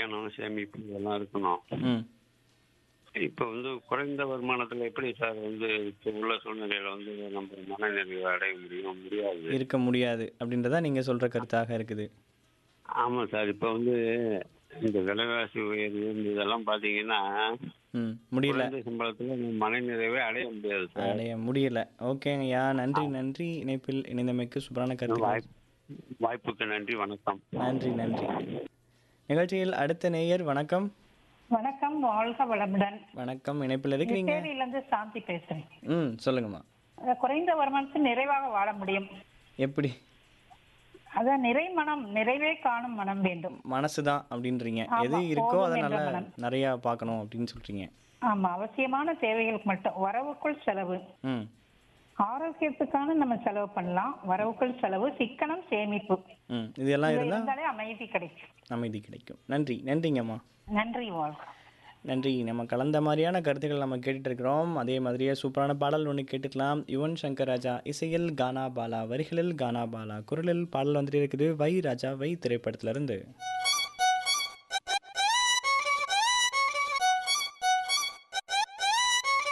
சிக்கனம் சேமிப்பு இதெல்லாம் இருக்கணும் ம் இப்போ வந்து குறைந்த வருமானத்தில் எப்படி சார் வந்து இப்போ உள்ள சூழ்நிலையில வந்து நம்ம மனநிறைவு அடைய முடியும் முடியாது இருக்க முடியாது அப்படின்றதா நீங்கள் சொல்கிற கருத்தாக இருக்குது ஆமாம் சார் இப்போ வந்து இந்த விலைவாசி உயர்வு இந்த இதெல்லாம் பார்த்தீங்கன்னா ம் முடியல குறைந்த சம்பளத்தில் மனநிறைவே அடைய முடியாது சார் அடைய முடியல ஓகேங்கய்யா நன்றி நன்றி இணைப்பில் இணைந்தமைக்கு சூப்பரான கருத்து வாய்ப்பு வாய்ப்புக்கு நன்றி வணக்கம் நன்றி நன்றி நிகழ்ச்சியில் அடுத்த நேயர் வணக்கம் வணக்கம் வாழ்க வளமுடன் வணக்கம் இணைப்பில் இருக்கிறீங்க தேனியில இருந்து சாந்தி பேசுறேன் ம் சொல்லுங்கம்மா அஹ் குறைந்த வருமானத்தில் நிறைவாக வாழ முடியும் எப்படி அதான் நிறை மனம் நிறைவே காணும் மனம் வேண்டும் மனசு தான் அப்படின்றீங்க ஆமா, எது இருக்கோ போதும் அதை என்ற நல்லா மனம். நிறையா பார்க்கணும் அப்படின்னு சொல்கிறீங்க ஆமா அவசியமான தேவைகளுக்கு மட்டும் வரவுக்குள் செலவு ம் ஆரோக்கியத்துக்கான நம்ம செலவு பண்ணலாம் வரவுக்குள் செலவு சிக்கனம் சேமிப்பு ம் இதெல்லாம் இது இருந்தால் இருந்தாலே அமைதி கிடைக்கும் அமைதி கிடைக்கும் நன்றி நன்றிங்கம்மா நன்றி வாழ்க நன்றி நம்ம கலந்த மாதிரியான கருத்துக்கள் நம்ம கேட்டுட்டு இருக்கிறோம் அதே மாதிரியே சூப்பரான பாடல் ஒன்று கேட்டுக்கலாம் யுவன் சங்கர் ராஜா இசையில் கானா பாலா வரிகளில் கானா பாலா குரலில் பாடல் வந்துட்டு இருக்குது வை ராஜா வை திரைப்படத்திலிருந்து